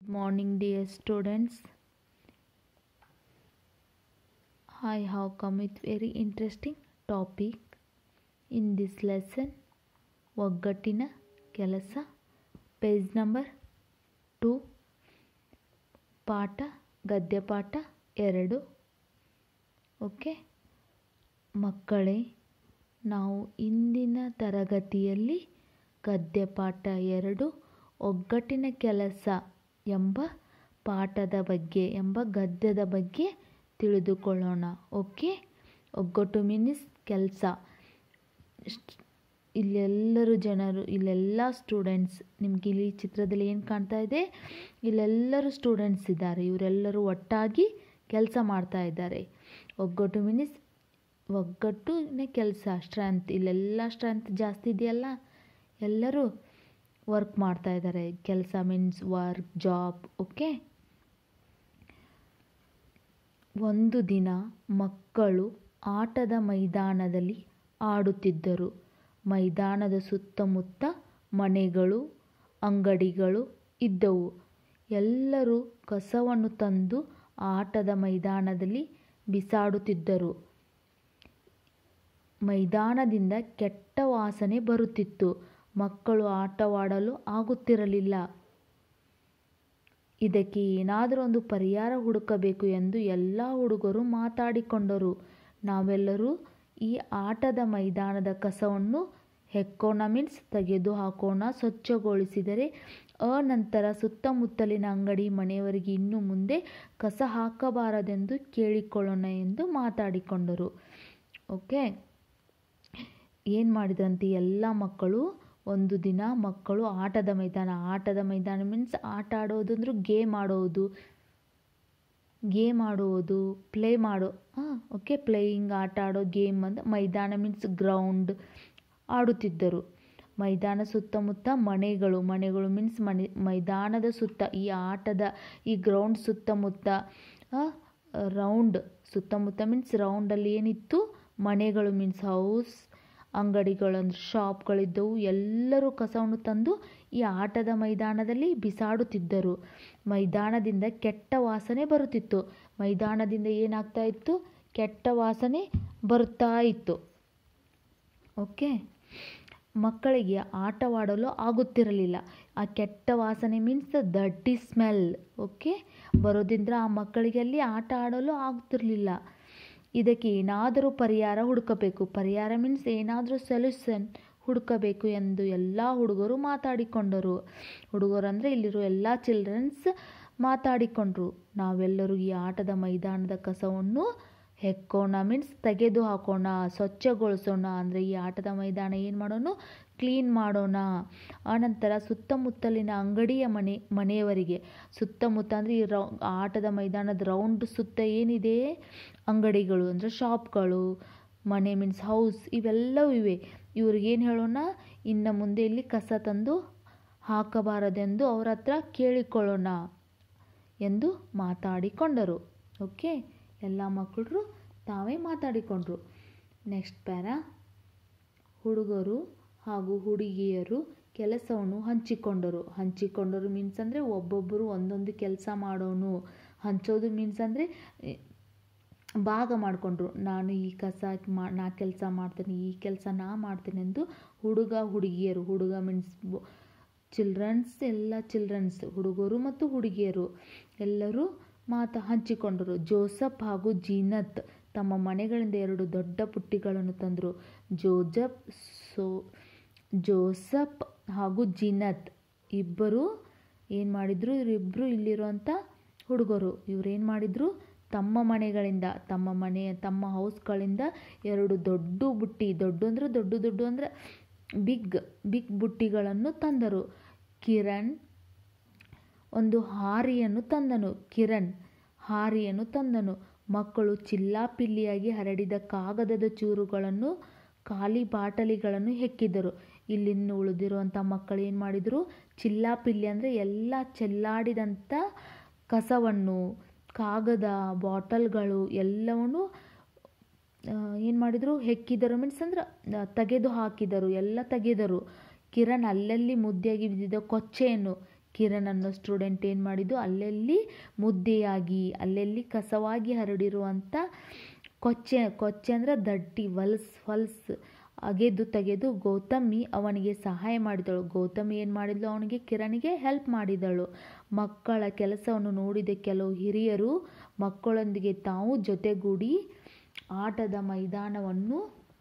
morning dear students i have come with very interesting topic in this lesson ಒಗ್ಗಟ್ಟಿನ ಕೆಲಸ page number two ಪಾಠ ಗದ್ಯ ಪಾಠ ಎರಡು ಓಕೆ ಮಕ್ಕಳೇ ನಾವು ಇಂದಿನ ತರಗತಿಯಲ್ಲಿ ಗದ್ಯ ಪಾಠ ಎರಡು ಒಗ್ಗಟ್ಟಿನ ಕೆಲಸ ಎಂಬ ಪಾಠದ ಬಗ್ಗೆ ಎಂಬ ಗದ್ಯದ ಬಗ್ಗೆ ತಿಳಿದುಕೊಳ್ಳೋಣ ಓಕೆ ಒಗ್ಗಟ್ಟು ಮೀನ್ಸ್ ಕೆಲಸ ಇಲ್ಲೆಲ್ಲರೂ ಜನರು ಇಲ್ಲೆಲ್ಲ ಸ್ಟೂಡೆಂಟ್ಸ್ ನಿಮ್ಗೆ ಇಲ್ಲಿ ಚಿತ್ರದಲ್ಲಿ ಏನು ಕಾಣ್ತಾ ಇದೆ ಇಲ್ಲೆಲ್ಲರೂ ಸ್ಟೂಡೆಂಟ್ಸ್ ಇದ್ದಾರೆ ಇವರೆಲ್ಲರೂ ಒಟ್ಟಾಗಿ ಕೆಲಸ ಮಾಡ್ತಾ ಇದ್ದಾರೆ ಒಗ್ಗಟ್ಟು ಮೀನ್ಸ್ ಒಗ್ಗಟ್ಟುನೇ ಕೆಲಸ ಸ್ಟ್ರೆಂತ್ ಇಲ್ಲೆಲ್ಲ ಸ್ಟ್ರೆಂತ್ ಜಾಸ್ತಿ ಇದೆಯಲ್ಲ ಎಲ್ಲರೂ ವರ್ಕ್ ಮಾಡ್ತಾ ಇದ್ದಾರೆ ಕೆಲಸ ಮೀನ್ಸ್ ವರ್ಕ್ ಜಾಬ್ ಓಕೆ ಒಂದು ದಿನ ಮಕ್ಕಳು ಆಟದ ಮೈದಾನದಲ್ಲಿ ಆಡುತ್ತಿದ್ದರು ಮೈದಾನದ ಸುತ್ತಮುತ್ತ ಮನೆಗಳು ಅಂಗಡಿಗಳು ಇದ್ದವು ಎಲ್ಲರೂ ಕಸವನ್ನು ತಂದು ಆಟದ ಮೈದಾನದಲ್ಲಿ ಬಿಸಾಡುತ್ತಿದ್ದರು ಮೈದಾನದಿಂದ ಕೆಟ್ಟ ವಾಸನೆ ಬರುತ್ತಿತ್ತು ಮಕ್ಕಳು ಆಟವಾಡಲು ಆಗುತ್ತಿರಲಿಲ್ಲ ಇದಕ್ಕೆ ಏನಾದರೂ ಒಂದು ಪರಿಹಾರ ಹುಡುಕಬೇಕು ಎಂದು ಎಲ್ಲ ಹುಡುಗರು ಮಾತಾಡಿಕೊಂಡರು ನಾವೆಲ್ಲರೂ ಈ ಆಟದ ಮೈದಾನದ ಕಸವನ್ನು ಹೆಕ್ಕೋಣ ಮೀನ್ಸ್ ತೆಗೆದು ಹಾಕೋಣ ಸ್ವಚ್ಛಗೊಳಿಸಿದರೆ ಅನಂತರ ಸುತ್ತಮುತ್ತಲಿನ ಅಂಗಡಿ ಮನೆಯವರಿಗೆ ಇನ್ನು ಮುಂದೆ ಕಸ ಹಾಕಬಾರದೆಂದು ಕೇಳಿಕೊಳ್ಳೋಣ ಎಂದು ಮಾತಾಡಿಕೊಂಡರು ಓಕೆ ಏನು ಮಾಡಿದ್ರಂತೆ ಎಲ್ಲ ಮಕ್ಕಳು ಒಂದು ದಿನ ಮಕ್ಕಳು ಆಟದ ಮೈದಾನ ಆಟದ ಮೈದಾನ ಮೀನ್ಸ್ ಆಟ ಆಡೋದು ಅಂದ್ರೆ ಗೇಮ್ ಆಡೋದು ಗೇಮ್ ಆಡುವುದು ಪ್ಲೇ ಮಾಡೋ ಹಾಂ ಓಕೆ ಪ್ಲೇಯಿಂಗ್ ಆಟ ಆಡೋ ಗೇಮ್ ಅಂತ ಮೈದಾನ ಮೀನ್ಸ್ ಗ್ರೌಂಡ್ ಆಡುತ್ತಿದ್ದರು ಮೈದಾನ ಸುತ್ತಮುತ್ತ ಮನೆಗಳು ಮನೆಗಳು ಮೀನ್ಸ್ ಮನೆ ಮೈದಾನದ ಸುತ್ತ ಈ ಆಟದ ಈ ಗ್ರೌಂಡ್ ಸುತ್ತಮುತ್ತ ರೌಂಡ್ ಸುತ್ತಮುತ್ತ ಮೀನ್ಸ್ ರೌಂಡಲ್ಲಿ ಏನಿತ್ತು ಮನೆಗಳು ಮೀನ್ಸ್ ಹೌಸ್ ಅಂಗಡಿಗಳು ಅಂದ್ರೆ ಶಾಪ್ಗಳಿದ್ದವು ಎಲ್ಲರೂ ಕಸವನ್ನು ತಂದು ಈ ಆಟದ ಮೈದಾನದಲ್ಲಿ ಬಿಸಾಡುತ್ತಿದ್ದರು ಮೈದಾನದಿಂದ ಕೆಟ್ಟ ವಾಸನೆ ಬರುತ್ತಿತ್ತು ಮೈದಾನದಿಂದ ಏನಾಗ್ತಾ ಇತ್ತು ಕೆಟ್ಟ ವಾಸನೆ ಬರುತ್ತಾ ಇತ್ತು ಓಕೆ ಮಕ್ಕಳಿಗೆ ಆಟವಾಡಲು ಆಗುತ್ತಿರಲಿಲ್ಲ ಆ ಕೆಟ್ಟ ವಾಸನೆ ಮೀನ್ಸ್ ದಡ್ಡಿ ಸ್ಮೆಲ್ ಓಕೆ ಬರೋದ್ರಿಂದ ಆ ಮಕ್ಕಳಿಗೆ ಅಲ್ಲಿ ಆಟ ಆಡಲು ಆಗುತ್ತಿರಲಿಲ್ಲ ಇದಕ್ಕೆ ಏನಾದರೂ ಪರಿಹಾರ ಹುಡುಕಬೇಕು ಪರಿಹಾರ ಮೀನ್ಸ್ ಏನಾದರೂ ಸೊಲ್ಯೂಷನ್ ಹುಡುಕಬೇಕು ಎಂದು ಎಲ್ಲ ಹುಡುಗರು ಮಾತಾಡಿಕೊಂಡರು ಹುಡುಗರು ಅಂದರೆ ಇಲ್ಲಿರೋ ಎಲ್ಲ ಚಿಲ್ಡ್ರನ್ಸ್ ಮಾತಾಡಿಕೊಂಡ್ರು ನಾವೆಲ್ಲರೂ ಈ ಆಟದ ಮೈದಾನದ ಕಸವನ್ನು ಹೆಕ್ಕೋಣ ಮೀನ್ಸ್ ತೆಗೆದು ಹಾಕೋಣ ಸ್ವಚ್ಛಗೊಳಿಸೋಣ ಅಂದರೆ ಈ ಆಟದ ಮೈದಾನ ಏನು ಮಾಡೋಣ ಕ್ಲೀನ್ ಮಾಡೋಣ ಆನಂತರ ಸುತ್ತಮುತ್ತಲಿನ ಅಂಗಡಿಯ ಮನೆ ಮನೆಯವರಿಗೆ ಸುತ್ತಮುತ್ತ ಅಂದರೆ ಈ ರೌ ಆಟದ ಮೈದಾನದ ರೌಂಡ್ ಸುತ್ತ ಏನಿದೆ ಅಂಗಡಿಗಳು ಅಂದರೆ ಶಾಪ್ಗಳು ಮನೆ ಮೀನ್ಸ್ ಹೌಸ್ ಇವೆಲ್ಲವೂ ಇವೆ ಇವ್ರಿಗೇನು ಹೇಳೋಣ ಇನ್ನು ಮುಂದೆ ಇಲ್ಲಿ ಕಸ ತಂದು ಹಾಕಬಾರದೆಂದು ಅವರ ಹತ್ರ ಕೇಳಿಕೊಳ್ಳೋಣ ಎಂದು ಮಾತಾಡಿಕೊಂಡರು ಓಕೆ ಎಲ್ಲ ಮಕ್ಕಳು ತಾವೇ ಮಾತಾಡಿಕೊಂಡ್ರು ನೆಕ್ಸ್ಟ್ ಪ್ಯಾರ ಹುಡುಗರು ಹಾಗೂ ಹುಡುಗಿಯರು ಕೆಲಸವನ್ನು ಹಂಚಿಕೊಂಡರು ಹಂಚಿಕೊಂಡರು ಮೀನ್ಸ್ ಅಂದರೆ ಒಬ್ಬೊಬ್ಬರು ಒಂದೊಂದು ಕೆಲಸ ಮಾಡೋನು ಹಂಚೋದು ಮೀನ್ಸ್ ಅಂದರೆ ಭಾಗ ಮಾಡಿಕೊಂಡ್ರು ನಾನು ಈ ಕಸ ಮಾ ನಾ ಕೆಲಸ ಮಾಡ್ತೀನಿ ಈ ಕೆಲಸ ನಾ ಮಾಡ್ತೀನಿ ಎಂದು ಹುಡುಗ ಹುಡುಗಿಯರು ಹುಡುಗ ಮೀನ್ಸ್ ಚಿಲ್ಡ್ರನ್ಸ್ ಎಲ್ಲ ಚಿಲ್ಡ್ರನ್ಸ್ ಹುಡುಗರು ಮತ್ತು ಹುಡುಗಿಯರು ಎಲ್ಲರೂ ಮಾತು ಹಂಚಿಕೊಂಡರು ಜೋಸಫ್ ಹಾಗೂ ಜೀನತ್ ತಮ್ಮ ಮನೆಗಳಿಂದ ಎರಡು ದೊಡ್ಡ ಪುಟ್ಟಿಗಳನ್ನು ತಂದರು ಜೋಜಫ್ ಸೋ ಜೋಸಫ್ ಹಾಗೂ ಜಿನತ್ ಇಬ್ಬರು ಏನು ಮಾಡಿದರು ಇವರಿಬ್ಬರು ಇಲ್ಲಿರುವಂಥ ಹುಡುಗರು ಇವ್ರು ಏನು ಮಾಡಿದರು ತಮ್ಮ ಮನೆಗಳಿಂದ ತಮ್ಮ ಮನೆ ತಮ್ಮ ಹೌಸ್ಗಳಿಂದ ಎರಡು ದೊಡ್ಡ ಬುಟ್ಟಿ ದೊಡ್ಡ ಅಂದರೆ ದೊಡ್ಡ ದೊಡ್ಡ ಅಂದರೆ ಬಿಗ್ ಬಿಗ್ ಬುಟ್ಟಿಗಳನ್ನು ತಂದರು ಕಿರಣ್ ಒಂದು ಹಾರಿಯನ್ನು ತಂದನು ಕಿರಣ್ ಹಾರಿಯನ್ನು ತಂದನು ಮಕ್ಕಳು ಚಿಲ್ಲಾಪಿಲ್ಲಿಯಾಗಿ ಹರಡಿದ ಕಾಗದದ ಚೂರುಗಳನ್ನು ಖಾಲಿ ಬಾಟಲಿಗಳನ್ನು ಹೆಕ್ಕಿದರು ಇಲ್ಲಿನ ಉಳಿದಿರುವಂಥ ಮಕ್ಕಳು ಏನು ಮಾಡಿದರು ಚಿಲ್ಲಾಪಿಲ್ಲಿ ಅಂದರೆ ಎಲ್ಲ ಚೆಲ್ಲಾಡಿದಂಥ ಕಸವನ್ನು ಕಾಗದ ಬಾಟಲ್ಗಳು ಎಲ್ಲವನ್ನು ಏನು ಮಾಡಿದರು ಹೆಕ್ಕಿದರು ಮೀನ್ಸ್ ಅಂದ್ರೆ ತೆಗೆದು ಹಾಕಿದರು ಎಲ್ಲ ತೆಗೆದರು ಕಿರಣ್ ಅಲ್ಲಲ್ಲಿ ಮುದ್ದೆಯಾಗಿ ಬಿದ್ದಿದ್ದ ಕೊಚ್ಚೆಯನ್ನು ಕಿರಣ್ ಅನ್ನೋ ಸ್ಟೂಡೆಂಟ್ ಏನು ಮಾಡಿದ್ದು ಅಲ್ಲೆಲ್ಲಿ ಮುದ್ದೆಯಾಗಿ ಅಲ್ಲೆಲ್ಲಿ ಕಸವಾಗಿ ಹರಡಿರುವಂಥ ಕೊಚ್ಚೆ ಕೊಚ್ಚೆ ಅಂದರೆ ದಡ್ಡಿ ಹೊಲ್ಸ್ ಹೊಲ್ಸ್ ಅಗೆದು ತೆಗೆದು ಗೌತಮಿ ಅವನಿಗೆ ಸಹಾಯ ಮಾಡಿದಳು ಗೌತಮಿ ಏನು ಮಾಡಿದ್ಳು ಅವನಿಗೆ ಕಿರಣಿಗೆ ಹೆಲ್ಪ್ ಮಾಡಿದಳು ಮಕ್ಕಳ ಕೆಲಸವನ್ನು ನೋಡಿದ ಕೆಲವು ಹಿರಿಯರು ಮಕ್ಕಳೊಂದಿಗೆ ತಾವು ಜೊತೆಗೂಡಿ ಆಟದ ಮೈದಾನವನ್ನು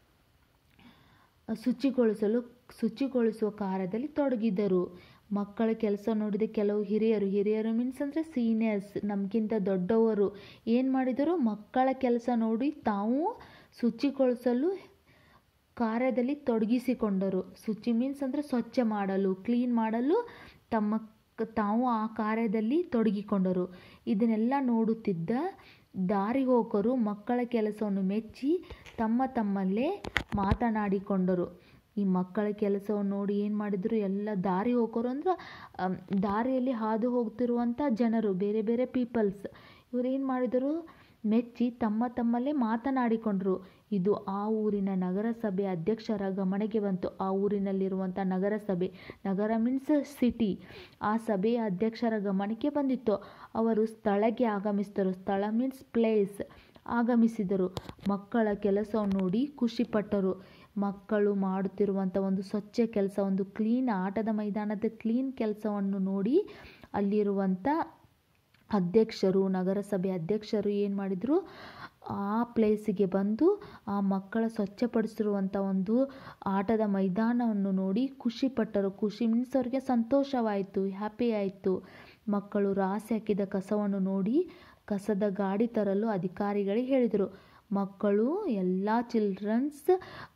ಶುಚಿಗೊಳಿಸಲು ಶುಚಿಗೊಳಿಸುವ ಕಾರ್ಯದಲ್ಲಿ ತೊಡಗಿದರು ಮಕ್ಕಳ ಕೆಲಸ ನೋಡಿದ ಕೆಲವು ಹಿರಿಯರು ಹಿರಿಯರು ಮೀನ್ಸ್ ಅಂದರೆ ಸೀನಿಯರ್ಸ್ ನಮಗಿಂತ ದೊಡ್ಡವರು ಏನು ಮಾಡಿದರು ಮಕ್ಕಳ ಕೆಲಸ ನೋಡಿ ತಾವು ಶುಚಿಗೊಳಿಸಲು ಕಾರ್ಯದಲ್ಲಿ ತೊಡಗಿಸಿಕೊಂಡರು ಶುಚಿ ಮೀನ್ಸ್ ಅಂದರೆ ಸ್ವಚ್ಛ ಮಾಡಲು ಕ್ಲೀನ್ ಮಾಡಲು ತಮ್ಮ ತಾವು ಆ ಕಾರ್ಯದಲ್ಲಿ ತೊಡಗಿಕೊಂಡರು ಇದನ್ನೆಲ್ಲ ನೋಡುತ್ತಿದ್ದ ದಾರಿ ಹೋಕರು ಮಕ್ಕಳ ಕೆಲಸವನ್ನು ಮೆಚ್ಚಿ ತಮ್ಮ ತಮ್ಮಲ್ಲೇ ಮಾತನಾಡಿಕೊಂಡರು ಈ ಮಕ್ಕಳ ಕೆಲಸವನ್ನು ನೋಡಿ ಏನು ಮಾಡಿದರು ಎಲ್ಲ ದಾರಿ ಹೋಗೋರು ಅಂದ್ರೆ ದಾರಿಯಲ್ಲಿ ಹಾದು ಹೋಗ್ತಿರುವಂಥ ಜನರು ಬೇರೆ ಬೇರೆ ಪೀಪಲ್ಸ್ ಇವರು ಏನು ಮಾಡಿದರು ಮೆಚ್ಚಿ ತಮ್ಮ ತಮ್ಮಲ್ಲೇ ಮಾತನಾಡಿಕೊಂಡರು ಇದು ಆ ಊರಿನ ನಗರಸಭೆ ಅಧ್ಯಕ್ಷರ ಗಮನಕ್ಕೆ ಬಂತು ಆ ಊರಿನಲ್ಲಿರುವಂಥ ನಗರಸಭೆ ನಗರ ಮೀನ್ಸ್ ಸಿಟಿ ಆ ಸಭೆಯ ಅಧ್ಯಕ್ಷರ ಗಮನಕ್ಕೆ ಬಂದಿತ್ತು ಅವರು ಸ್ಥಳಕ್ಕೆ ಆಗಮಿಸಿದರು ಸ್ಥಳ ಮೀನ್ಸ್ ಪ್ಲೇಸ್ ಆಗಮಿಸಿದರು ಮಕ್ಕಳ ಕೆಲಸವನ್ನು ನೋಡಿ ಖುಷಿಪಟ್ಟರು ಮಕ್ಕಳು ಮಾಡುತ್ತಿರುವಂಥ ಒಂದು ಸ್ವಚ್ಛ ಕೆಲಸ ಒಂದು ಕ್ಲೀನ್ ಆಟದ ಮೈದಾನದ ಕ್ಲೀನ್ ಕೆಲಸವನ್ನು ನೋಡಿ ಅಲ್ಲಿರುವಂಥ ಅಧ್ಯಕ್ಷರು ನಗರಸಭೆ ಅಧ್ಯಕ್ಷರು ಏನು ಮಾಡಿದರು ಆ ಪ್ಲೇಸಿಗೆ ಬಂದು ಆ ಮಕ್ಕಳ ಸ್ವಚ್ಛಪಡಿಸಿರುವಂಥ ಒಂದು ಆಟದ ಮೈದಾನವನ್ನು ನೋಡಿ ಖುಷಿಪಟ್ಟರು ಖುಷಿ ಮೀನ್ಸ್ ಅವರಿಗೆ ಸಂತೋಷವಾಯಿತು ಹ್ಯಾಪಿ ಆಯಿತು ಮಕ್ಕಳು ರಾಸಿ ಹಾಕಿದ ಕಸವನ್ನು ನೋಡಿ ಕಸದ ಗಾಡಿ ತರಲು ಅಧಿಕಾರಿಗಳಿಗೆ ಹೇಳಿದರು ಮಕ್ಕಳು ಎಲ್ಲ ಚಿಲ್ಡ್ರನ್ಸ್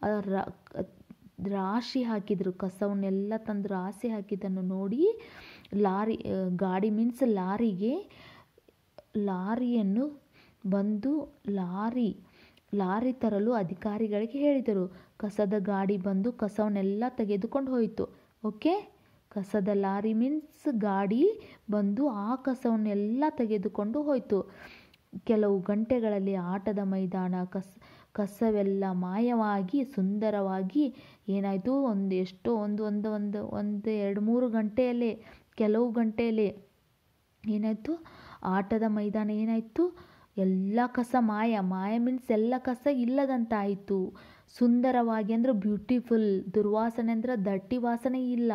ರಾಶಿ ಹಾಕಿದರು ಕಸವನ್ನೆಲ್ಲ ತಂದು ರಾಶಿ ಹಾಕಿದ್ದನ್ನು ನೋಡಿ ಲಾರಿ ಗಾಡಿ ಮೀನ್ಸ್ ಲಾರಿಗೆ ಲಾರಿಯನ್ನು ಬಂದು ಲಾರಿ ಲಾರಿ ತರಲು ಅಧಿಕಾರಿಗಳಿಗೆ ಹೇಳಿದರು ಕಸದ ಗಾಡಿ ಬಂದು ಕಸವನ್ನೆಲ್ಲ ತೆಗೆದುಕೊಂಡು ಹೋಯಿತು ಓಕೆ ಕಸದ ಲಾರಿ ಮೀನ್ಸ್ ಗಾಡಿ ಬಂದು ಆ ಕಸವನ್ನೆಲ್ಲ ತೆಗೆದುಕೊಂಡು ಹೋಯಿತು ಕೆಲವು ಗಂಟೆಗಳಲ್ಲಿ ಆಟದ ಮೈದಾನ ಕಸ ಕಸವೆಲ್ಲ ಮಾಯವಾಗಿ ಸುಂದರವಾಗಿ ಏನಾಯಿತು ಒಂದು ಎಷ್ಟೋ ಒಂದು ಒಂದು ಒಂದು ಒಂದು ಎರಡು ಮೂರು ಗಂಟೆಯಲ್ಲೇ ಕೆಲವು ಗಂಟೆಯಲ್ಲೇ ಏನಾಯಿತು ಆಟದ ಮೈದಾನ ಏನಾಯಿತು ಎಲ್ಲ ಕಸ ಮಾಯ ಮಾಯ ಮೀನ್ಸ್ ಎಲ್ಲ ಕಸ ಇಲ್ಲದಂತಾಯಿತು ಸುಂದರವಾಗಿ ಅಂದರೆ ಬ್ಯೂಟಿಫುಲ್ ದುರ್ವಾಸನೆ ಅಂದರೆ ದಟ್ಟಿ ವಾಸನೆ ಇಲ್ಲ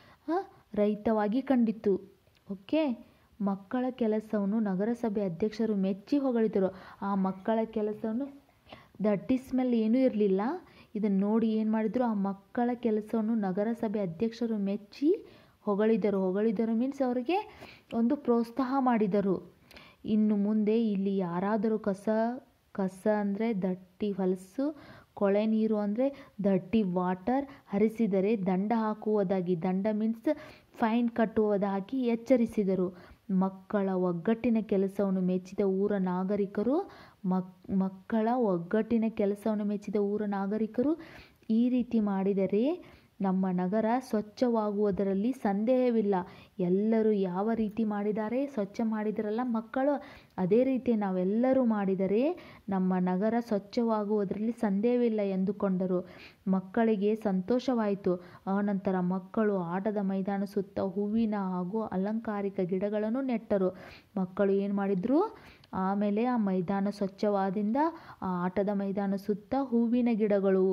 ರಹಿತವಾಗಿ ಕಂಡಿತು ಓಕೆ ಮಕ್ಕಳ ಕೆಲಸವನ್ನು ನಗರಸಭೆ ಅಧ್ಯಕ್ಷರು ಮೆಚ್ಚಿ ಹೊಗಳಿದರು ಆ ಮಕ್ಕಳ ಕೆಲಸವನ್ನು ದಟ್ಟಿ ಸ್ಮೆಲ್ ಏನೂ ಇರಲಿಲ್ಲ ಇದನ್ನು ನೋಡಿ ಏನು ಮಾಡಿದರು ಆ ಮಕ್ಕಳ ಕೆಲಸವನ್ನು ನಗರಸಭೆ ಅಧ್ಯಕ್ಷರು ಮೆಚ್ಚಿ ಹೊಗಳಿದರು ಹೊಗಳಿದರು ಮೀನ್ಸ್ ಅವರಿಗೆ ಒಂದು ಪ್ರೋತ್ಸಾಹ ಮಾಡಿದರು ಇನ್ನು ಮುಂದೆ ಇಲ್ಲಿ ಯಾರಾದರೂ ಕಸ ಕಸ ಅಂದರೆ ದಟ್ಟಿ ಹೊಲಸು ಕೊಳೆ ನೀರು ಅಂದರೆ ದಟ್ಟಿ ವಾಟರ್ ಹರಿಸಿದರೆ ದಂಡ ಹಾಕುವುದಾಗಿ ದಂಡ ಮೀನ್ಸ್ ಫೈನ್ ಕಟ್ಟುವುದಾಗಿ ಎಚ್ಚರಿಸಿದರು ಮಕ್ಕಳ ಒಗ್ಗಟ್ಟಿನ ಕೆಲಸವನ್ನು ಮೆಚ್ಚಿದ ಊರ ನಾಗರಿಕರು ಮಕ್ ಮಕ್ಕಳ ಒಗ್ಗಟ್ಟಿನ ಕೆಲಸವನ್ನು ಮೆಚ್ಚಿದ ಊರ ನಾಗರಿಕರು ಈ ರೀತಿ ಮಾಡಿದರೆ ನಮ್ಮ ನಗರ ಸ್ವಚ್ಛವಾಗುವುದರಲ್ಲಿ ಸಂದೇಹವಿಲ್ಲ ಎಲ್ಲರೂ ಯಾವ ರೀತಿ ಮಾಡಿದ್ದಾರೆ ಸ್ವಚ್ಛ ಮಾಡಿದರಲ್ಲ ಮಕ್ಕಳು ಅದೇ ರೀತಿ ನಾವೆಲ್ಲರೂ ಮಾಡಿದರೆ ನಮ್ಮ ನಗರ ಸ್ವಚ್ಛವಾಗುವುದರಲ್ಲಿ ಸಂದೇಹವಿಲ್ಲ ಎಂದುಕೊಂಡರು ಮಕ್ಕಳಿಗೆ ಸಂತೋಷವಾಯಿತು ಆನಂತರ ಮಕ್ಕಳು ಆಟದ ಮೈದಾನ ಸುತ್ತ ಹೂವಿನ ಹಾಗೂ ಅಲಂಕಾರಿಕ ಗಿಡಗಳನ್ನು ನೆಟ್ಟರು ಮಕ್ಕಳು ಏನು ಮಾಡಿದರು ಆಮೇಲೆ ಆ ಮೈದಾನ ಸ್ವಚ್ಛವಾದಿಂದ ಆ ಆಟದ ಮೈದಾನ ಸುತ್ತ ಹೂವಿನ ಗಿಡಗಳು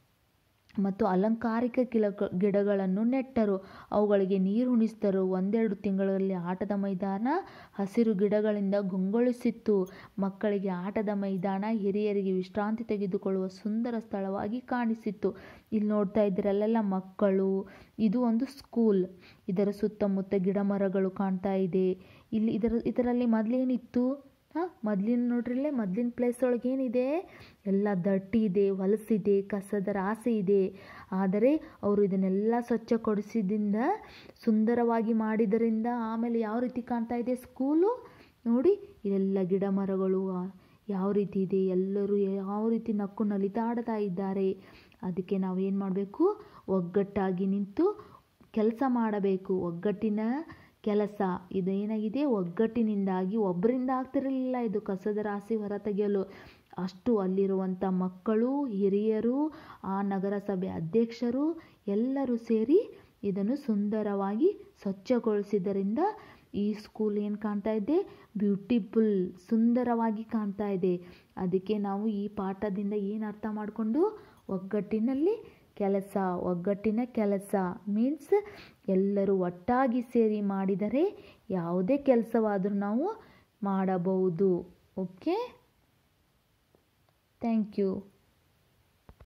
ಮತ್ತು ಅಲಂಕಾರಿಕ ಗಿಡ ಗಿಡಗಳನ್ನು ನೆಟ್ಟರು ಅವುಗಳಿಗೆ ನೀರು ಉಣಿಸಿದರು ಒಂದೆರಡು ತಿಂಗಳಲ್ಲಿ ಆಟದ ಮೈದಾನ ಹಸಿರು ಗಿಡಗಳಿಂದ ಗೊಂಗೊಳಿಸಿತ್ತು ಮಕ್ಕಳಿಗೆ ಆಟದ ಮೈದಾನ ಹಿರಿಯರಿಗೆ ವಿಶ್ರಾಂತಿ ತೆಗೆದುಕೊಳ್ಳುವ ಸುಂದರ ಸ್ಥಳವಾಗಿ ಕಾಣಿಸಿತ್ತು ಇಲ್ಲಿ ನೋಡ್ತಾ ಇದ್ದೀರಲ್ಲೆಲ್ಲ ಮಕ್ಕಳು ಇದು ಒಂದು ಸ್ಕೂಲ್ ಇದರ ಸುತ್ತಮುತ್ತ ಗಿಡ ಮರಗಳು ಕಾಣ್ತಾ ಇದೆ ಇಲ್ಲಿ ಇದರ ಇದರಲ್ಲಿ ಮೊದಲೇನಿತ್ತು ಹಾಂ ಮೊದಲಿನ ನೋಡ್ರಿಲ್ಲೇ ಮೊದಲಿನ ಪ್ಲೇಸ್ ಒಳಗೆ ಏನಿದೆ ಎಲ್ಲ ದಟ್ಟಿ ಇದೆ ಹೊಲಸಿದೆ ಕಸದ ರಾಶಿ ಇದೆ ಆದರೆ ಅವರು ಇದನ್ನೆಲ್ಲ ಸ್ವಚ್ಛಗೊಳಿಸಿದಿಂದ ಸುಂದರವಾಗಿ ಮಾಡಿದರಿಂದ ಆಮೇಲೆ ಯಾವ ರೀತಿ ಕಾಣ್ತಾ ಇದೆ ಸ್ಕೂಲು ನೋಡಿ ಇಲ್ಲೆಲ್ಲ ಗಿಡ ಮರಗಳು ಯಾವ ರೀತಿ ಇದೆ ಎಲ್ಲರೂ ಯಾವ ರೀತಿ ನಕ್ಕು ನಲಿದಾಡ್ತಾ ಇದ್ದಾರೆ ಅದಕ್ಕೆ ನಾವು ಏನು ಮಾಡಬೇಕು ಒಗ್ಗಟ್ಟಾಗಿ ನಿಂತು ಕೆಲಸ ಮಾಡಬೇಕು ಒಗ್ಗಟ್ಟಿನ ಕೆಲಸ ಇದೇನಾಗಿದೆ ಒಗ್ಗಟ್ಟಿನಿಂದಾಗಿ ಒಬ್ಬರಿಂದ ಆಗ್ತಿರಲಿಲ್ಲ ಇದು ಕಸದ ರಾಶಿ ಹೊರ ತೆಗೆಯಲು ಅಷ್ಟು ಅಲ್ಲಿರುವಂಥ ಮಕ್ಕಳು ಹಿರಿಯರು ಆ ನಗರಸಭೆ ಅಧ್ಯಕ್ಷರು ಎಲ್ಲರೂ ಸೇರಿ ಇದನ್ನು ಸುಂದರವಾಗಿ ಸ್ವಚ್ಛಗೊಳಿಸಿದ್ದರಿಂದ ಈ ಸ್ಕೂಲ್ ಏನು ಕಾಣ್ತಾ ಇದೆ ಬ್ಯೂಟಿಫುಲ್ ಸುಂದರವಾಗಿ ಕಾಣ್ತಾ ಇದೆ ಅದಕ್ಕೆ ನಾವು ಈ ಪಾಠದಿಂದ ಏನು ಅರ್ಥ ಮಾಡಿಕೊಂಡು ಒಗ್ಗಟ್ಟಿನಲ್ಲಿ ಕೆಲಸ ಒಗ್ಗಟ್ಟಿನ ಕೆಲಸ ಮೀನ್ಸ್ ಎಲ್ಲರೂ ಒಟ್ಟಾಗಿ ಸೇರಿ ಮಾಡಿದರೆ ಯಾವುದೇ ಕೆಲಸವಾದರೂ ನಾವು ಮಾಡಬಹುದು ಓಕೆ ಥ್ಯಾಂಕ್ ಯು